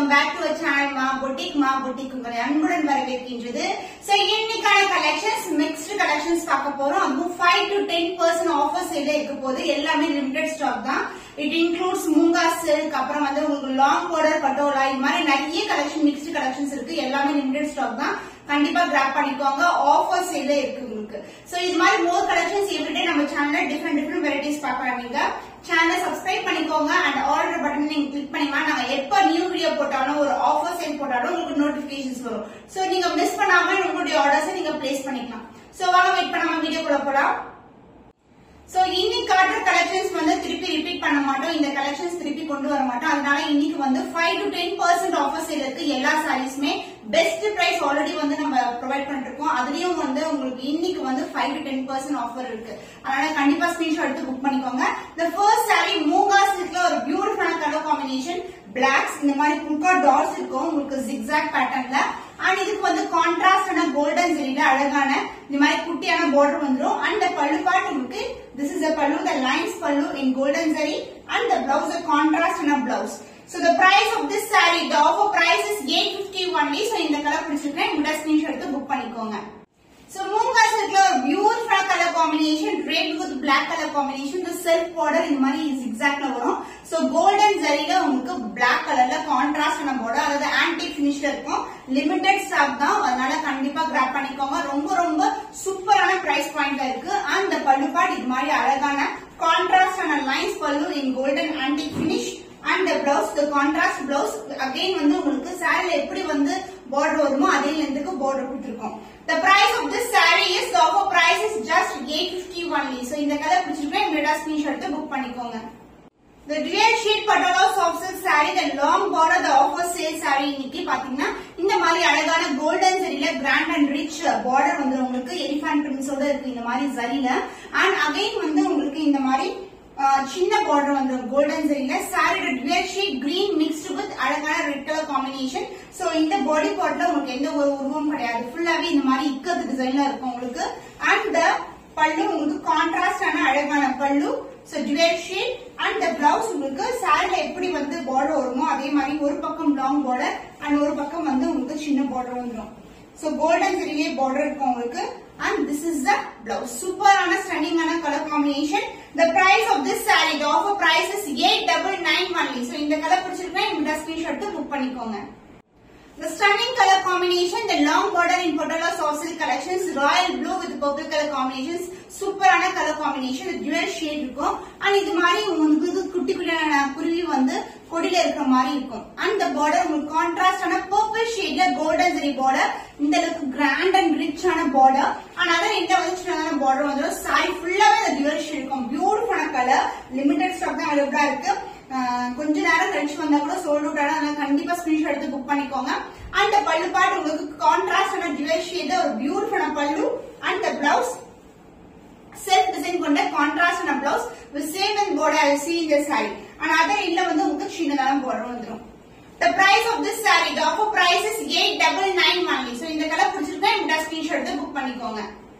Welcome back to channel Maa boutique Maa boutique உங்களை அன்புடன் வரவேற்கின்றது சோ இன்னைக்கான கலெக்ஷன்ஸ் மிக்ஸ்டு கலெக்ஷன்ஸ் பார்க்க போறோம் அதுவும் five to ten percent offer சேல இருக்க போது எல்லாமே லிமிடெட் ஸ்டாக் தான் இட் இன்க்ளூட்ஸ் மூங்கா சில்க் அப்புறம் வந்து உங்களுக்கு லாங் border பட்டோலா இது மாதிரி நிறைய கலெக்ஷன் மிக்ஸ்டு கலெக்ஷன்ஸ் இருக்கு எல்லாமே லிமிடெட் ஸ்டாக் தான் கண்டிப்பா கிராப் பண்ணிக்கோங்க ஆஃபர் சேல இருக்கு உங்களுக்கு சோ இது மாதிரி மோர் கலெக்ஷன்ஸ் எவ்ரிடே நம்ம சேனல்ல டிஃப்ரெண்ட் டிஃப்ரெண்ட் வெரைட்டிஸ் பார்க்கலாம் நீங்க சேனலை சப்ஸ்கிரைப் பண்ணிக்கோங்க அண்ட் ஆர்டர் பட்டன் நீங்க கிளிக் பண்ணிக்கலாம் நாங்க எப்ப நியூ வீடியோ போட்டாலும் ஒரு ஆஃபர் சேல் போட்டாலும் உங்களுக்கு நோட்டிபிகேஷன்ஸ் வரும் சோ நீங்க மிஸ் பண்ணாம உங்களுடைய ஆர்டர்ஸ் நீங்க பிளேஸ் பண்ணிக்கலாம் சோ வாங்க வெயிட் பண்ணாம வீடியோ கூட போலாம் சோ இன்னைக்கு காட்டுற கலெக்ஷன்ஸ் வந்து திருப்பி ரிப்பீட் பண்ண மாட்டோம் இந்த கலெக்ஷன்ஸ் திருப்பி கொண்டு வர மாட்டோம் அதனால இன்னைக்கு வந்து five to ten percent offers இருக்கு எல்லா சாரீஸ்மே பெஸ்ட் பிரைஸ் ஆல்ரெடி வந்து நம்ம ப்ரொவைட் பண்ணிட்டு இருக்கோம் அதுலயும் வந்து உங்களுக்கு இன்னைக்கு வந்து five to ten percent offer இருக்கு அதனால கண்டிப்பா ஸ்கிரீன்ஷாட் எடுத்து புக் பண்ணிக்கோங்க இந்த ஃபர்ஸ்ட் சாரி மூங்கா சில்க்ல ஒரு பியூட்டிஃபுல்லான கலர் காம்பினேஷன் பிளாக்ஸ் இந்த மாதிரி புல்கா டாட்ஸ் இருக்கும் உங்களுக்கு ஜிக்ஸாக் பேட்டர்ன்ல அண்ட் இதுக்கு வந்து கான்ட்ராஸ்டான கோல்டன் ஜெரியில அழகான இந்த மாதிரி குட்டியான border வந்துரும் அண்ட் the பல்லு பார்ட் உங்களுக்கு this is the பல்லு the lines பல்லு in golden zari and the blouse the contrast and a blouse so the price of this saree the offer price is 850 only so இந்த colour பிடிச்சிருக்கேன் இந்த screenshot எடுத்து book பண்ணிக்கோங்க So Moonga சில்க்ல ஒரு beautiful colour combination red with black colour combination இந்த self border இந்த மாதிரி ஜிக்ஸாக்ல வரும் சோ கோல்டன் ஜரியில உங்களுக்கு பிளாக் கலர்ல கான்ட்ராஸ்ட் ஆன பார்டர் அதாவது ஆன்டிக் ஃபினிஷ்ல இருக்கும் லிமிடெட் ஸ்டாக் தான் அதனால கண்டிப்பா கிராப் பண்ணிக்கோங்க ரொம்ப ரொம்ப சூப்பரான பிரைஸ் பாயிண்ட்ல இருக்கு அந்த பல்லு பார்ட் இது மாதிரி அழகான கான்ட்ராஸ்ட் ஆன lines pallu in golden antique finish and blouse the contrast blouse again வந்து உங்களுக்கு சாரில எப்படி வந்து பார்டர் வருமோ அதே லென்த்துக்கு பார்டர் கொடுத்துருக்கோம் the price of this saree is the offer price is just 850 only so இந்த கலர் பிடிச்சிருக்கேன் உங்களோட ஸ்கிரீன்ஷாட் எடுத்து புக் பண்ணிக்கோங்க The dual sheet patola soft silk saree, the long border, the offer sale saree இன்னைக்கு பாத்தீங்கன்னா இந்த மாதிரி அழகான கோல்டன் சரியில கிராண்ட் அண்ட் ரிச் பார்டர் வந்து உங்களுக்கு எலிஃபண்ட் பிரிண்ட்ஸோட இருக்கு இந்த மாதிரி சரியில அண்ட் அகைன் வந்து உங்களுக்கு இந்த மாதிரி ஆஹ், சின்ன பார்டர் வந்து கோல்டன் சரியில சாரியோட dual shade green mixed with அழகான ரெட் கலர் காம்பினேஷன் சோ இந்த பாடி பார்ட்ல உங்களுக்கு எந்த ஒரு உருவம் கிடையாது ஃபுல்லாவே இந்த மாதிரி இக்கத்து டிசைன்ல இருக்கும் உங்களுக்கு அண்ட் பல்லு உங்களுக்கு கான்ட்ராஸ்டான அழகான pallu so dual shade and the blouse உங்களுக்கு சாரில எப்படி வந்து பார்டர் வருமோ அதே மாதிரி ஒரு பக்கம் லாங் பார்டர் அண்ட் ஒரு பக்கம் வந்து உங்களுக்கு சின்ன பார்டர் வந்துடும் சோ கோல்டன் சரியிலே பார்டர் இருக்கும் உங்களுக்கு and this is the blouse சூப்பரான ஸ்டன்னிங்கான colour combination the price of this saree the offer price is 899 only so இந்த கலர் பிடிச்சிருக்கா இந்த ஸ்கிரீன்ஷாட் புக் பண்ணிக்கோங்க The stunning color combination, the long border in Potala soft silk collections, royal blue with purple color combinations, சூப்பரான colour combination dual shade இருக்கும் and இது மாதிரி உங்களுக்கு இது குட்டி குட்டியான குருவி வந்து கொடியில இருக்கிற மாதிரி இருக்கும் அண்ட் the border உங்களுக்கு கான்ட்ராஸ்டான purple ஷேட்ல கோல்டன் ஜெரி border இந்த அளவுக்கு கிராண்ட் அண்ட் ரிச்சான border அண்ட் அதர் இந்த வந்து சின்னதான border வந்துடும் சாரி ஃபுல்லாவே இந்த dual shade இருக்கும் பியூட்டிஃபுல்லான கலர் லிமிடெட் ஸ்டாக் தான் அவைலபிளா இருக்கு ஆஹ் கொஞ்ச நேரம் கழிச்சு வந்தா கூட சோல்ட் அவுட் ஆனா அதனால கண்டிப்பா ஸ்கிரீன்ஷாட் எடுத்து புக் பண்ணிக்கோங்க அண்ட் பல்லு பாட்டு உங்களுக்கு கான்ட்ராஸ்ட் ஆன ஜுவல் ஷேட் ஒரு பியூட்டிஃபுல்லான pallu and blouse self design கொண்ட கான்ட்ராஸ்ட் ஆன blouse with same and border I see in the saree and other இல்ல வந்து உங்களுக்கு சின்னதான border வந்துரும் The price of this saree, the offer price is 899 only. So இந்த கலர் பிடிச்சிருக்கா இந்த ஸ்கிரீன்ஷாட் எடுத்து புக் பண்ணிக்கோங்க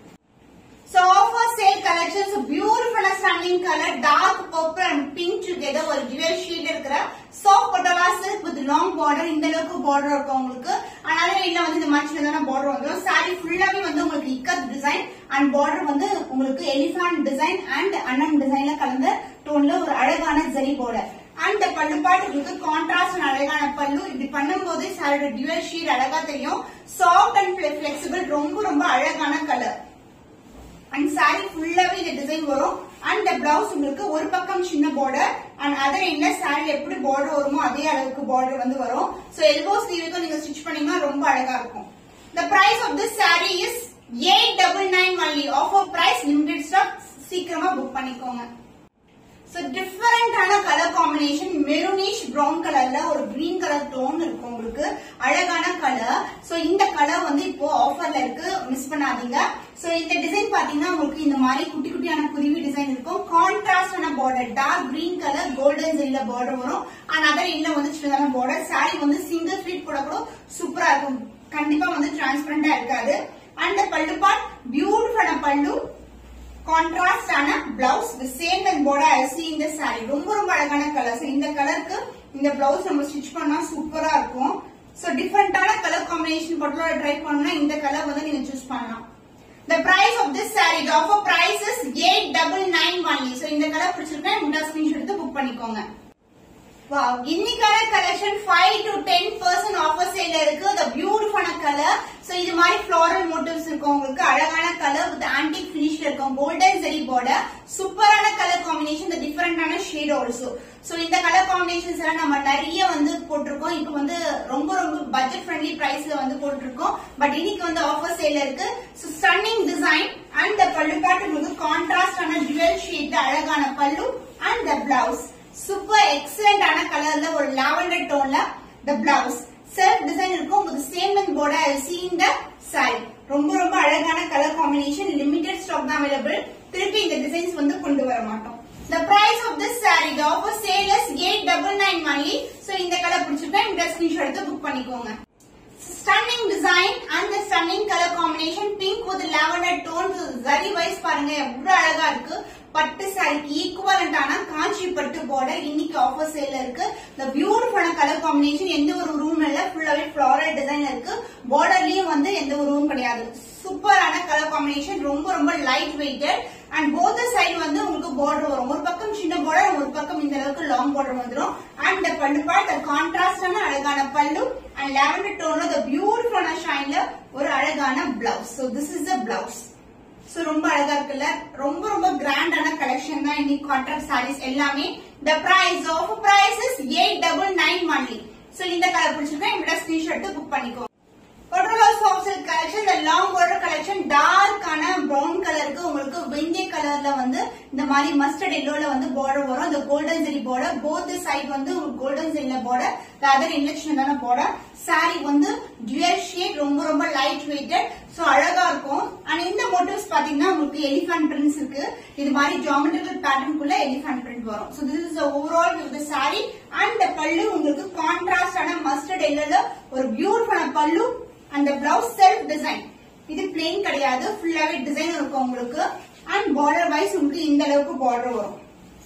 So offer sale collections, beautiful and stunning color, dark purple and pink together ஒரு dual shade இருக்கிற soft patola silk with long border இந்த அளவுக்கு border இருக்கும் உங்களுக்கு அதனால இல்ல வந்து இந்த மாதிரி சின்னதான border வந்துடும் saree ஃபுல்லாவே வந்து உங்களுக்கு இக்கத் டிசைன் அண்ட் border வந்து உங்களுக்கு எலிஃபண்ட் டிசைன் அண்ட் அண்ணன் டிசைன்ல கலந்த டோன்ல ஒரு அழகான ஜரி border அண்ட் பல்லு பாட்டு உங்களுக்கு கான்ட்ராஸ்ட் அழகான பல்லு இப்படி பண்ணும்போது சாரியோட டியூவல் ஷீட் அழகா தெரியும் சாஃப்ட் அண்ட் பிளெக்சிபிள் ரொம்ப ரொம்ப அழகான கலர் அண்ட் சாரி ஃபுல்லாவே இந்த டிசைன் வரும் அண்ட் பிளவுஸ் உங்களுக்கு ஒரு பக்கம் சின்ன பார்டர் அண்ட் அதர் என்ன சாரி எப்படி பார்டர் வருமோ அதே அளவுக்கு பார்டர் வந்து வரும் சோ எல்போ ஸ்லீவுக்கும் நீங்க ஸ்டிச் பண்ணீங்கன்னா ரொம்ப அழகா இருக்கும் the price of this saree is 899 only offer price limited stock சீக்கிரமா புக் பண்ணிக்கோங்க சோ டிஃபரெண்டான கலர் காம்பினேஷன் மெரூனிஷ் பிரவுன் கலர்ல ஒரு கிரீன் கலர் டோன் இருக்கும் உங்களுக்கு அழகான கலர் சோ இந்த கலர் வந்து இப்போ ஆஃபர்ல இருக்கு மிஸ் பண்ணாதீங்க சோ இந்த டிசைன் பாத்தீங்கன்னா உங்களுக்கு இந்த மாதிரி குட்டி குட்டியான குருவி டிசைன் இருக்கும் கான்ட்ராஸ்டான border dark green colour golden ஜெரில பார்டர் வரும் அண்ட் அதர் இல்ல வந்து சின்னதான பார்டர் சாரி வந்து சிங்கிள் ஃபிளிட் போட கூட சூப்பரா இருக்கும் கண்டிப்பா வந்து டிரான்ஸ்பரண்டா இருக்காது அண்ட் பல்லு பார்ட் பியூட்டிஃபுல்லான பல்லு கான்ட்ராஸ்ட் ஆன blouse same and border I see இந்த சாரி ரொம்ப ரொம்ப அழகான கலர் இந்த கலருக்கு இந்த இந்த பிளவுஸ் நம்ம ஸ்டிச் பண்ணா சூப்பரா இருக்கும் சோ டிஃபரெண்டான கலர் காம்பினேஷன் பட்டுல ட்ரை பண்ணா இந்த கலர் வந்து நீங்க சூஸ் பண்ணலாம் The price of this saree, the offer price is 899 only. So இந்த கலர் பிடிச்சிருக்கா இந்த ஸ்கிரீன்ஷாட் எடுத்து புக் பண்ணிக்கோங்க Wow, இன்னைக்கான collection five to ten percent offer சேல இருக்கு the பியூட்டிஃபுல்லான கலர் சோ இது மாதிரி ஃபிளாரல் மோட்டிவ்ஸ் இருக்கும் உங்களுக்கு அழகான கலர் வித் ஆன்டிக் ஃபினிஷ்ல இருக்கும் கோல்டன் ஜெரி பார்டர் சூப்பரான கலர் காம்பினேஷன் இந்த டிஃபரெண்டான ஷேட் ஆல்சோ சோ இந்த கலர் காம்பினேஷன்ஸ் எல்லாம் நம்ம நிறைய வந்து போட்டிருக்கோம் இப்போ வந்து ரொம்ப ரொம்ப பட்ஜெட் ஃப்ரெண்ட்லி பிரைஸ்ல வந்து போட்டிருக்கோம் பட் இன்னைக்கு வந்து ஆஃபர் சேல இருக்கு so stunning design and the pallu பேட் உங்களுக்கு கான்ட்ராஸ்டான ஜுவல் ஷேட் அழகான pallu and the blouse super எக்ஸலண்டான கலர்ல ஒரு லாவெண்டர் டோன்ல த பிளவுஸ் செல்ஃப் டிசைன் இருக்கும் உங்களுக்கு சேம் அண்ட் போர்டா சி இந்த சாரி ரொம்ப ரொம்ப அழகான கலர் காம்பினேஷன் லிமிடெட் ஸ்டாக் தான் அவைலபிள் திருப்பி இந்த டிசைன்ஸ் வந்து கொண்டு வர மாட்டோம் The price of this saree, the offer sale is 899 only. So இந்த கலர் பிடிச்சிருக்கா இந்த ஸ்கிரீன்ஷாட் எடுத்து புக் பண்ணிக்கோங்க stunning design and the stunning colour combination pink with lavender tone zari wise பாருங்க எவ்வளவு அழகா இருக்கு பட்டு சாரிக்கு ஈக்குவலண்டான காஞ்சி பட்டு பார்டர் இன்னைக்கு ஆஃபர் சேல்ல இருக்கு இந்த பியூட்டிஃபுல்லான கலர் காம்பினேஷன் எந்த ஒரு ரூம் இல்ல ஃபுல்லாவே ஃபிளாரல் டிசைன் இருக்கு பார்டர்லயும் வந்து எந்த ஒரு ரூம் கிடையாது சூப்பரான கலர் காம்பினேஷன் ரொம்ப ரொம்ப light weighted and both side வந்து உங்களுக்கு பார்டர் வரும் ஒரு பக்கம் சின்ன பார்டர் ஒரு பக்கம் இந்த அளவுக்கு லாங் பார்டர் வந்துடும் அண்ட் பல்லு பார்ட் கான்ட்ராஸ்டான அழகான பல்லு அண்ட் லாவெண்டர் டோன்ல த பியூட்டிஃபுல்லான ஷைன்ல ஒரு அழகான blouse so this is the blouse so ரொம்ப அழகா இருக்குல்ல ரொம்ப ரொம்ப கிராண்டான கலெக்ஷன் தான் இன்னைக்கு கான்ட்ராக்ட் சாரீஸ் எல்லாமே the price of price is eight double nine only so இந்த கலர் பிடிச்சிருக்கா என்னோட ஸ்கிரீன்ஷாட் புக் பண்ணிக்கோ பொட்டோலா சாஃப்ட் சில்க் கலெக்ஷன் இந்த லாங் border கலெக்ஷன் டார்க்கான பிரவுன் கலருக்கு உங்களுக்கு வெந்தய கலர்ல வந்து இந்த மாதிரி மஸ்டர்ட் எல்லோல வந்து பார்டர் வரும் இந்த golden zari border both side வந்து உங்களுக்கு கோல்டன் ஜெரில பார்டர் அதர் இன்ஜெக்ஷன் தான பார்டர் சாரி வந்து டுயல் ஷேட் ரொம்ப ரொம்ப லைட் வெயிட்டட் சோ அழகா இருக்கும் அண்ட் இந்த மோட்டிவ்ஸ் பாத்தீங்கன்னா உங்களுக்கு எலிஃபண்ட் பிரிண்ட்ஸ் இருக்கு இது மாதிரி ஜாமெட்ரிக்கல் பேட்டர்னுக்குள்ள எலிஃபண்ட் பிரிண்ட் வரும் so this is overall with sari and the pallu உங்களுக்கு கான்ட்ராஸ்டான மஸ்டர்ட் எல்லோல ஒரு பியூட்டிஃபுல்லான பல்லு அந்த பிளவுஸ் செல்ஃப் டிசைன் இது பிளெயின் கிடையாது ஃபுல்லாவே டிசைன் இருக்கும் உங்களுக்கு அண்ட் பார்டர் வைஸ் உங்களுக்கு இந்த அளவுக்கு பார்டர் வரும்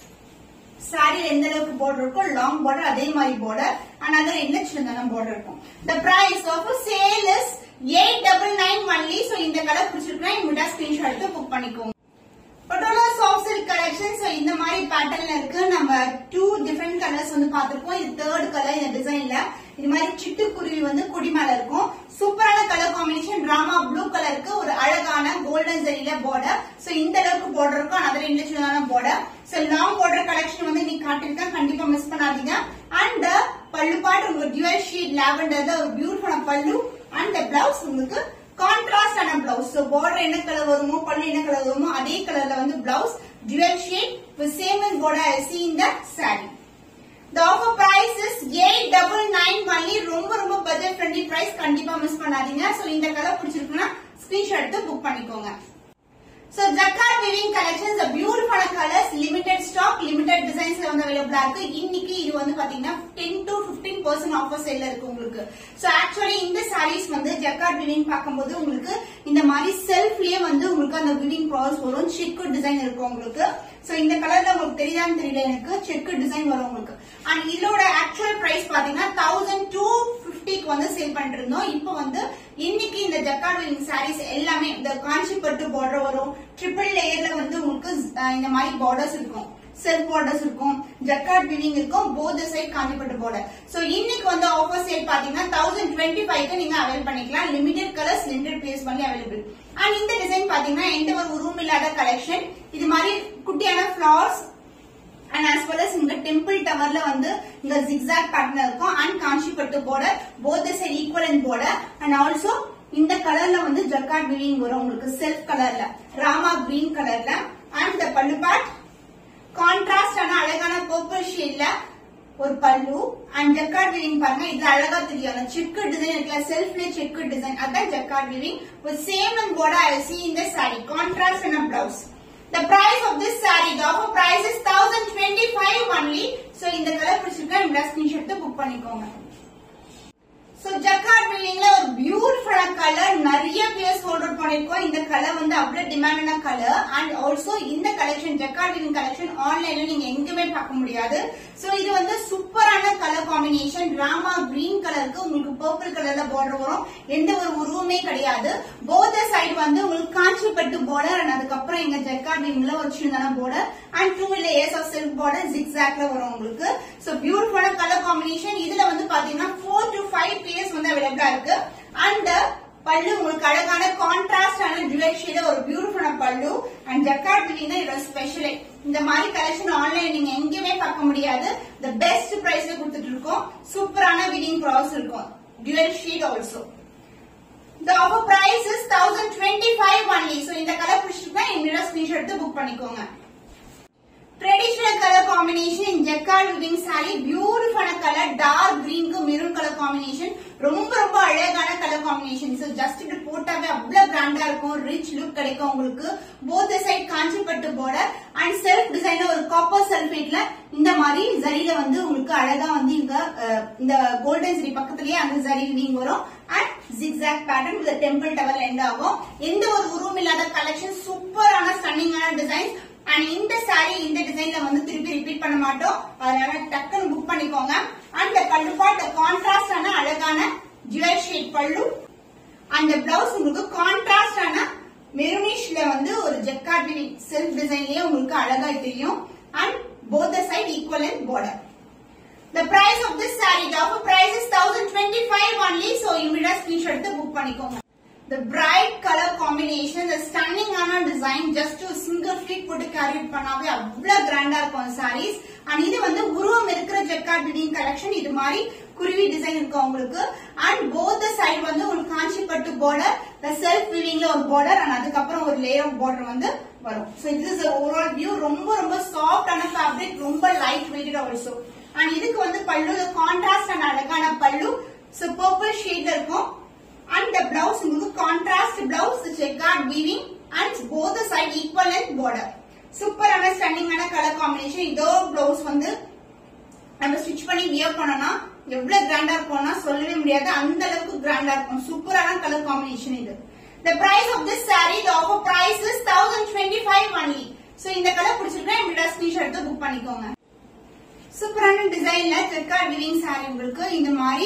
சாரி எந்த அளவுக்கு பார்டர் இருக்கோ லாங் பார்டர் அதே மாதிரி பார்டர் அண்ட் அதில் என்ன சின்னதான பார்டர் இருக்கும் the price of sale is eight double nine only so இந்த கலர் பிடிச்சிருக்கா இந்த ஸ்கிரீன்ஷாட் எடுத்து புக் பண்ணிக்கோங்க Patola soft silk collection so இந்த மாதிரி பேட்டர்ன்ல இருக்கு நம்ம டூ டிஃப்ரெண்ட் கலர்ஸ் வந்து பார்த்திருக்கோம் இது தேர்ட் கலர் இந்த டிசைன்ல இது மாதிரி சிட்டுக்குருவி வந்து கொடி மேல இருக்கும் சூப்பரான கலர் காம்பினேஷன் டிராமா ப்ளூ கலருக்கு ஒரு அழகான கோல்டன் ஜெரியில பார்டர் சோ இந்த அளவுக்கு பார்டர் இருக்கும் அதர் இன்டர்நேஷனலான border so long border collection வந்து நீ காட்டிருக்கேன் கண்டிப்பா மிஸ் பண்ணாதீங்க அண்ட் பல்லு பாட்டு உங்களுக்கு டியூல் ஷீட் லாவெண்டர்ல ஒரு பியூட்டிஃபுல்லான பல்லு அண்ட் பிளவுஸ் உங்களுக்கு கான்ட்ராஸ்டான பிளவுஸ் சோ பார்டர் என்ன கலர் வருமோ பல்லு என்ன கலர் வருமோ அதே கலர்ல வந்து blouse dual shade with same and border see இந்த sari The offer price is 899 only ரொம்ப ரொம்ப பட்ஜெட் ஃப்ரெண்ட்லி பிரைஸ் கண்டிப்பா மிஸ் பண்ணாதீங்க சோ இந்த கலர் பிடிச்சிருக்குன்னா ஸ்கிரீன்ஷாட் எடுத்து புக் பண்ணிக்கோங்க சோ ஜக்கார் விவிங் கலெக்ஷன்ஸ் பியூட்டிஃபுல்லான கலர்ஸ் லிமிடெட் ஸ்டாக் லிமிடெட் டிசைன்ஸ்ல வந்து அவைலபிளா இருக்கு இன்னைக்கு இது வந்து பாத்தீங்கன்னா ten to fifteen percent offer சேல்ல இருக்கு உங்களுக்கு சோ ஆக்சுவலி இந்த சாரீஸ் வந்து ஜக்கார் விவிங் பார்க்கும்போது உங்களுக்கு இந்த மாதிரி செல்ஃப்லயே வந்து உங்களுக்கு அந்த விவிங் ப்ராசஸ் வரும் செக்கு டிசைன் இருக்கும் உங்களுக்கு சோ இந்த கலர்ல உங்களுக்கு தெரியுதான்னு தெரியல எனக்கு செக்கு டிசைன் வரும் உங்களுக்கு அண்ட் இதோட ஆக்சுவல் பிரைஸ் பாத்தீங்கன்னா தௌசண்ட் டூ பிப்டிக்கு வந்து சேல் பண்ணிட்டு இருந்தோம் இப்போ வந்து இன்னைக்கு இந்த ஜக்கார்ட் விவிங் சாரீஸ் எல்லாமே இந்த காஞ்சிப்பட்டு பார்டர் வரும் ட்ரிபிள் லேயர்ல வந்து உங்களுக்கு அஹ், இந்த மாதிரி பார்டர்ஸ் இருக்கும் செல்ஃப் பார்டர்ஸ் இருக்கும் ஜக்கார்ட் விவிங் இருக்கும் போத் சைட் காஞ்சிப்பட்டு பார்டர் சோ இன்னைக்கு வந்து ஆஃபர் சேல் பாத்தீங்கன்னா தௌசண்ட் டுவெண்ட்டி ஃபைவ்க்கு நீங்க அவைல் பண்ணிக்கலாம் லிமிடெட் கலர்ஸ் லிமிடெட் பிளேஸ் பண்ணி அவைலபிள் அண்ட் இந்த டிசைன் பாத்தீங்கன்னா எந்த ஒரு உருவம் இல்லாத கலெக்ஷன் இது மாதிரி குட்டியான flowers and as well as இந்த டெம்பிள் டவர்ல வந்து இந்த ஜிக்ஸாக் பேட்டர்ன் இருக்கும் and Kanchipattu border both the side equal and border and also இந்த கலர்ல வந்து ஜக்கார்ட் விவிங் வரும் உங்களுக்கு செல்ஃப் கலர்ல ராமா கிரீன் கலர்ல அண்ட் இந்த பல்லு பார்ட் கான்ட்ராஸ்ட் ஆன அழகான பர்பிள் ஷேட்ல ஒரு பல்லு அண்ட் ஜக்கார்ட் விவிங் பாருங்க இது அழகா தெரியும் அந்த செக்கு டிசைன் இருக்குல்ல செல்ஃப்ல செக்கு டிசைன் அதான் jacquard weaving with same and border I see in the saree contrast and a blouse The price of this saree, the offer price is 1025 only. So இந்த colour பிடிச்சிருக்கா இந்த screenshot book பண்ணிக்கோங்க so jacquard பில்டிங்ல ஒரு பியூட்டிஃபுல்லான colour நிறைய பேர் hold out பண்ணிருக்கோம் இந்த கலர் வந்து அவ்வளவு டிமாண்டான கலர் அண்ட் ஆல்சோ இந்த கலெக்ஷன் ஜக்கார்ட் பில்டிங் கலெக்ஷன் ஆன்லைன்ல நீங்க எங்குமே பார்க்க முடியாது சோ இது வந்து சூப்பரான கலர் காம்பினேஷன் ராமா கிரீன் கலருக்கு உங்களுக்கு பர்பிள் கலர்ல பார்டர் வரும் எந்த ஒரு உருவமே கிடையாது போத சைடு வந்து உங்களுக்கு காஞ்சிப்பட்டு பார்டர் அண்ட் அதுக்கப்புறம் எங்க ஜெக்கார்ட் வீங்ல ஒரு சின்னதான border and two layers of silk border ஜிக்ஸாக்ல வரும் உங்களுக்கு சோ பியூட்டிஃபுல்லான கலர் காம்பினேஷன் இதுல வந்து பாத்தீங்கன்னா ஃபோர் டு ஃபைவ் பீஸ் வந்து அவைலபிளா இருக்கு அண்ட் பல்லு உங்களுக்கு அழகான கான்ட்ராஸ்டான ஜுவல் ஷேட ஒரு பியூட்டிஃபுல்லான பல்லு அண்ட் ஜக்கார்ட் பில்லிங் தான் இதோட ஸ்பெஷலே இந்த மாதிரி கலெக்ஷன் ஆன்லைன் நீங்க எங்கேயுமே பார்க்க முடியாது த பெஸ்ட் பிரைஸ்ல கொடுத்துட்டு இருக்கோம் சூப்பரான விடிங் ப்ராஸ் இருக்கும் jewel shade also The offer price is 1025 only. So இந்த கலர் பிடிச்சிருக்கா என்னோட ஸ்கிரீன்ஷாட் எடுத்து புக் பண்ணிக்கோங்க traditional colour combination jacquard weaving sari பியூட்டிஃபுல்லான கலர் டார்க் கிரீனுக்கு மெரூன் கலர் காம்பினேஷன் ரொம்ப ரொம்ப அழகான கலர் காம்பினேஷன் ஸோ ஜஸ்ட் இப்படி போட்டாவே அவ்வளவு கிராண்டா இருக்கும் ரிச் லுக் கிடைக்கும் உங்களுக்கு போத் சைட் காஞ்சிப்பட்டு பார்டர் அண்ட் செல்ஃப் டிசைன்ல ஒரு காப்பர் சல்பேட்ல இந்த மாதிரி ஜரியில வந்து உங்களுக்கு அழகா வந்து இங்க அஹ், இந்த கோல்டன் ஜரி பக்கத்துலயே அந்த ஜரி விவிங் வரும் and zigzag pattern with temple tower end ஆகும் எந்த ஒரு உருவம் இல்லாத கலெக்ஷன் சூப்பரான ஸ்டன்னிங்கான டிசைன் அண்ட் இந்த சாரி இந்த டிசைன்ல வந்து திருப்பி ரிப்பீட் பண்ண மாட்டோம் அதனால டக்குன்னு புக் பண்ணிக்கோங்க அண்ட் பல்லு பார்ட் கான்ட்ராஸ்டான அழகான ஜுவல் ஷேட் பல்லு அந்த பிளவுஸ் உங்களுக்கு கான்ட்ராஸ்டான மெருனிஷ்ல வந்து ஒரு ஜெக்கார்ட் வினிங் செல்ஃப் டிசைன்லயே உங்களுக்கு அழகா தெரியும் and both side equal and border The price of this saree, the offer price is 1025 only, so immediate screenshot எடுத்து book பண்ணிக்கோங்க. The bright color combination, the stunning ஆன design, just to single fleet போட்டு carry பண்ணாவே அவ்வளவு கிராண்டா இருக்கும் sarees. and இது வந்து உருவம் இருக்கிற ஜெக்கார்ட் பிடிங் கலெக்ஷன் இது மாதிரி குருவி டிசைன் இருக்கும் உங்களுக்கு அண்ட் போத் சைடு வந்து உங்களுக்கு காஞ்சிப்பட்டு border the self weavingல ஒரு border and அதுக்கப்புறம் ஒரு லேயர் ஆஃப் border வந்து வரும் so this is overall view ரொம்ப ரொம்ப சாஃப்டான ஃபேப்ரிக் ரொம்ப லைட் வெயிட்டட் ஆல்சோ அண்ட் இதுக்கு வந்து பல்லு கான்ட்ராஸ்ட் அண்ட் அழகான பல்லு சோ பர்பிள் ஷேட்ல இருக்கும் அண்ட் த பிளவுஸ் உங்களுக்கு contrast blouse jacquard weaving and both side equal and border சூப்பரான ஸ்டன்னிங்கான கலர் காம்பினேஷன் இதோ பிளவுஸ் வந்து நம்ம ஸ்டிச் பண்ணி வியர் பண்ணோம்னா எவ்வளவு கிராண்டா இருக்கும்னா சொல்லவே முடியாது அந்த அளவுக்கு கிராண்டா இருக்கும் சூப்பரான கலர் காம்பினேஷன் இது The price of this saree, the offer price is 1025 only. So இந்த கலர் பிடிச்சிருக்கா என்னோட ஸ்கிரீன்ஷாட் எடுத்து புக் பண்ணிக்கோங்க சூப்பரான டிசைன்ல செக்கார்ட் விவிங் சாரி உங்களுக்கு இந்த மாதிரி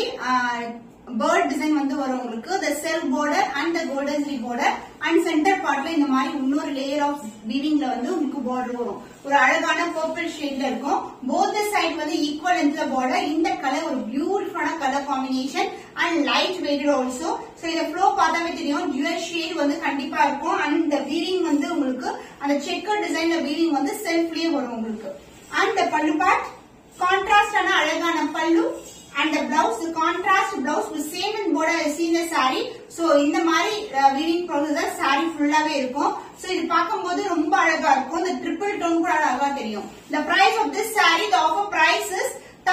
பேர்ட் டிசைன் வந்து வரும் உங்களுக்கு the self border and the golden zari border and centre பார்ட்ல இந்த மாதிரி இன்னொரு லேயர் ஆஃப் வீவிங்ல வந்து உங்களுக்கு border வரும் ஒரு அழகான பர்பிள் ஷேட்ல இருக்கும் போத் சைடு வந்து ஈக்குவல் லென்த்ல border இந்த கலர் ஒரு பியூட்டிஃபுல்லான colour combination and light weighted also so இத ஃப்ளோ பார்த்தாவே தெரியும் ஜுவல் ஷேட் வந்து கண்டிப்பா இருக்கும் அண்ட் இந்த வீவிங் வந்து உங்களுக்கு அந்த செக்கர் டிசைன்ல வீவிங் வந்து செல்ஃப்லயே வரும் உங்களுக்கு அண்ட் பல்லு பார்ட் கான்ட்ராஸ்டான அழகான pallu and blouse contrast blouse same in border seen sari so இந்த மாதிரி வீவிங் ப்ராசஸ் சாரி ஃபுல்லாவே இருக்கும் சோ இது பார்க்கும்போது ரொம்ப அழகா இருக்கும் இந்த ட்ரிபிள் டோன் கூட அழகா தெரியும் the price of this saree the offer price is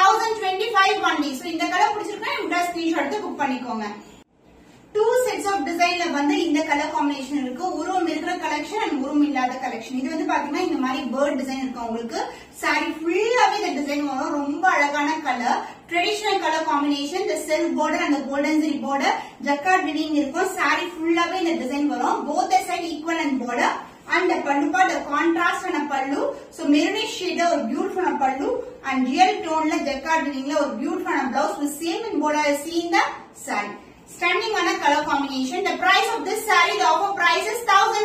1025 only so இந்த கலர் பிடிச்சிருக்கா இந்த ஸ்கிரீன்ஷாட் எடுத்து புக் பண்ணிக்கோங்க டூ செட்ஸ் ஆஃப் டிசைன்ல வந்து இந்த கலர் காம்பினேஷன் இருக்கு உருவம் இருக்கிற கலெக்ஷன் அண்ட் உருவம் இல்லாத கலெக்ஷன் இது வந்து பாத்தீங்கன்னா இந்த மாதிரி பேர்ட் டிசைன் இருக்கு உங்களுக்கு சாரி ஃபுல்லாவே இந்த டிசைன் வரும் ரொம்ப அழகான கலர் ட்ரெடிஷனல் கலர் காம்பினேஷன் இந்த செல்ஃப் border அந்த கோல்டன் ஜரி border ஜக்கார்ட் டினிங் இருக்கும் சாரி ஃபுல்லாவே இந்த டிசைன் வரும் both side equal and border and pallu part contrast ஆன பல்லு சோ மெரூனிஷ் ஷேட் ஒரு பியூட்டிஃபுல்லான பல்லு அண்ட் ரியல் டோன்ல ஜக்கார்ட் டினிங்ல ஒரு பியூட்டிஃபுல்லான blouse with same in border seen the sari stunning on a color combination. The price of this saree, the offer price is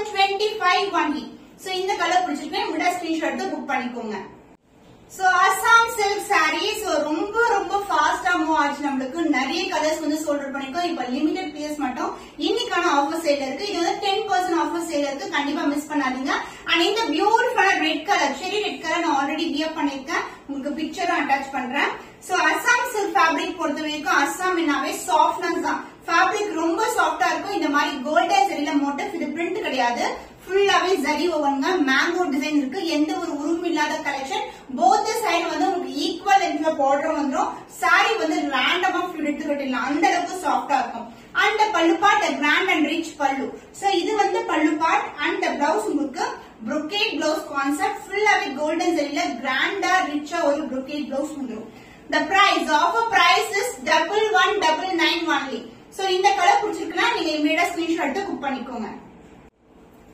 1025 only. So இந்த colour பிடிச்சிருக்கேன் விட ஸ்கிரீன்ஷாட் எடுத்து புக் பண்ணிக்கோங்க so Assam silk saree so ரொம்ப ரொம்ப ஃபாஸ்டா மூவ் ஆச்சு நம்மளுக்கு நிறைய கலர்ஸ் வந்து சோல்டர் பண்ணிருக்கோம் இப்ப லிமிடெட் பீஸ் மட்டும் இன்னைக்கான ஆஃபர் சேல் இருக்கு இது வந்து டென் பர்சன்ட் ஆஃபர் சேல் இருக்கு கண்டிப்பா மிஸ் பண்ணாதீங்க அண்ட் இந்த பியூட்டிஃபுல்லான red colour cherry red colour நான் ஆல்ரெடி வியர் பண்ணிருக்கேன் உங்களுக்கு பிக்சரும் அட்டாச் பண்றேன் சோ அசாம் சில்க் ஃபேப்ரிக் பொறுத்த வரைக்கும் அசாம் என்னாவே சாஃப்ட்னஸ் தான் ஃபேப்ரிக் ரொம்ப சாஃப்டா இருக்கும் இந்த மாதிரி கோல்டன் சரியில மோட்டிவ் இது பிரிண்ட் கிடையாது ஃபுல்லாவே ஜரி ஓவனுங்க மேங்கோ டிசைன் இருக்கு எந்த ஒரு உருவம் இல்லாத கலெக்ஷன் போத் சைடு வந்து உங்களுக்கு ஈக்குவல் லென்த்ல பார்டர் வந்துரும் சாரி வந்து ரேண்டமா எடுத்து கட்டிடலாம் அந்த அளவுக்கு சாஃப்டா இருக்கும் and pallu part grand and rich pallu so இது வந்து பல்லு பார்ட் அண்ட் பிளவுஸ் உங்களுக்கு brocade பிளவுஸ் கான்செப்ட் ஃபுல்லாவே கோல்டன் ஜரியில கிராண்டா ரிச்சா ஒரு brocade பிளவுஸ் வந்துரும் the price offer price is double one double nine only so இந்த கலர் பிடிச்சிருக்குன்னா நீங்க இமீடியட்டா ஸ்கிரீன்ஷாட் எடுத்து புக் பண்ணிக்கோங்க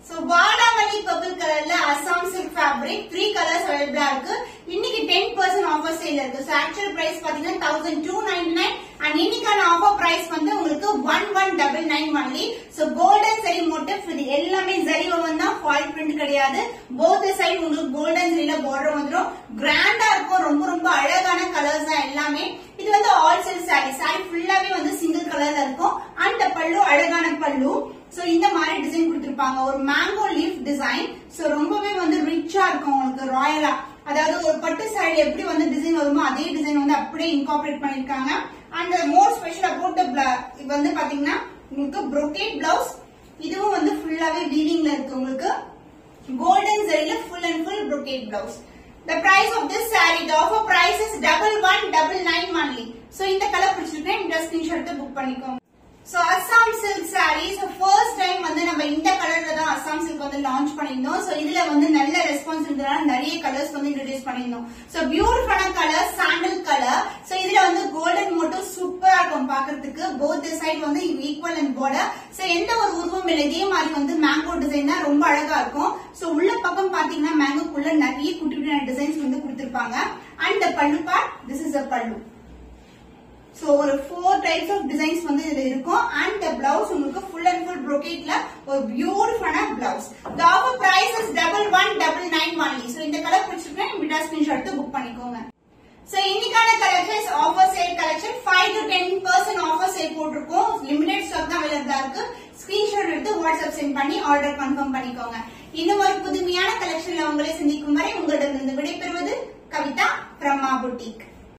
சோ வாடாமல்லி பர்பிள் கலர்ல Assam silk fabric three colours அவைலபிளா இருக்கு இன்னைக்கு டென் பர்சன்ட் ஆஃபர் சேல் இருக்கு ஸோ ஆக்சுவல் பிரைஸ் பாத்தீங்கன்னா thousand two ninety nine and இன்னைக்கான ஆஃபர் பிரைஸ் வந்து உங்களுக்கு one one double nine only so golden zari motif இது எல்லாமே ஜரி ஓவன் தான் ஃபால் பிரிண்ட் கிடையாது போத் சைடு உங்களுக்கு கோல்டன் சரியில பார்டர் வந்துடும் கிராண்டா இருக்கும் ரொம்ப ரொம்ப அழகான கலர்ஸ் தான் எல்லாமே இது வந்து ஆல் செல் சாரி சாரி ஃபுல்லாவே வந்து சிங்கிள் கலர்ல இருக்கும் அண்ட் பல்லு அழகான பல்லு சோ இந்த மாதிரி டிசைன் கொடுத்திருப்பாங்க ஒரு மேங்கோ லீஃப் டிசைன் சோ ரொம்பவே வந்து ரிச்சா இருக்கும் உங்களுக்கு ராயலா அதாவது ஒரு பட்டு சாரி எப்படி வந்து டிசைன் வருமோ அதே டிசைன் வந்து அப்படியே இன்கார்பரேட் பண்ணிருக்காங்க அண்ட் மோர் ஸ்பெஷல் அபவுட் இது வந்து பாத்தீங்கன்னா உங்களுக்கு brocade பிளவுஸ் இதுவும் வந்து ஃபுல்லாவே வீவிங்ல இருக்கு உங்களுக்கு கோல்டன் ஜரியில full and full brocade blouse The price of this saree, the offer price is double one double nine only. So இந்த கலர் பிடிச்சிருக்கேன் இந்த ஸ்கிரீன்ஷாட் புக் பண்ணிக்கோங்க so Assam silk saris first time வந்து நம்ம இந்த கலர்ல தான் அஸ்ஸாம் சில்க் வந்து லான்ச் பண்ணியிருந்தோம் சோ இதுல வந்து நல்ல ரெஸ்பான்ஸ் இருந்ததுனால நிறைய கலர்ஸ் வந்து இன்ட்ரடியூஸ் பண்ணியிருந்தோம் சோ பியூட்டிஃபுல்லான கலர் சாண்டல் கலர் சோ இதுல வந்து கோல்டன் மோட்டிவ் சூப்பரா இருக்கும் பாக்குறதுக்கு போத் சைடு வந்து ஈக்குவல் அண்ட் பார்டர் சோ எந்த ஒரு உருவம் இல்லை இதே மாதிரி வந்து மேங்கோ டிசைன் தான் ரொம்ப அழகா இருக்கும் சோ உள்ள பக்கம் பாத்தீங்கன்னா மேங்கோக்குள்ள நிறைய குட்டி குட்டியான டிசைன்ஸ் வந்து கொடுத்திருப்பாங்க and pallu part this is a பல்லு சோ ஒரு ஃபோர் டைப்ஸ் ஆஃப் டிசைன்ஸ் வந்து இதுல இருக்கும் அண்ட் த பிளவுஸ் உங்களுக்கு ஃபுல் அண்ட் ஃபுல் brocade-ல ஒரு பியூட்டிஃபுல்லான blouse the offer price is double one double nine only so இந்த கலர் பிடிச்சிருக்கேன் இப்படி ஸ்கிரீன்ஷாட் எடுத்து புக் பண்ணிக்கோங்க சோ இன்னைக்கான collections offer sale collection five to ten percent offer sale போட்டிருக்கோம் லிமிடெட் ஸ்டாக் தான் அவைலபிளா இருக்கு ஸ்கிரீன்ஷாட் எடுத்து வாட்ஸ்அப் சென்ட் பண்ணி ஆர்டர் கன்ஃபார்ம் பண்ணிக்கோங்க இன்னும் ஒரு புதுமையான கலெக்ஷன்ல உங்களை சந்திக்கும் வரை உங்களிடமிருந்து விடைபெறுவது கவிதா பிரம்மா புட்டிக்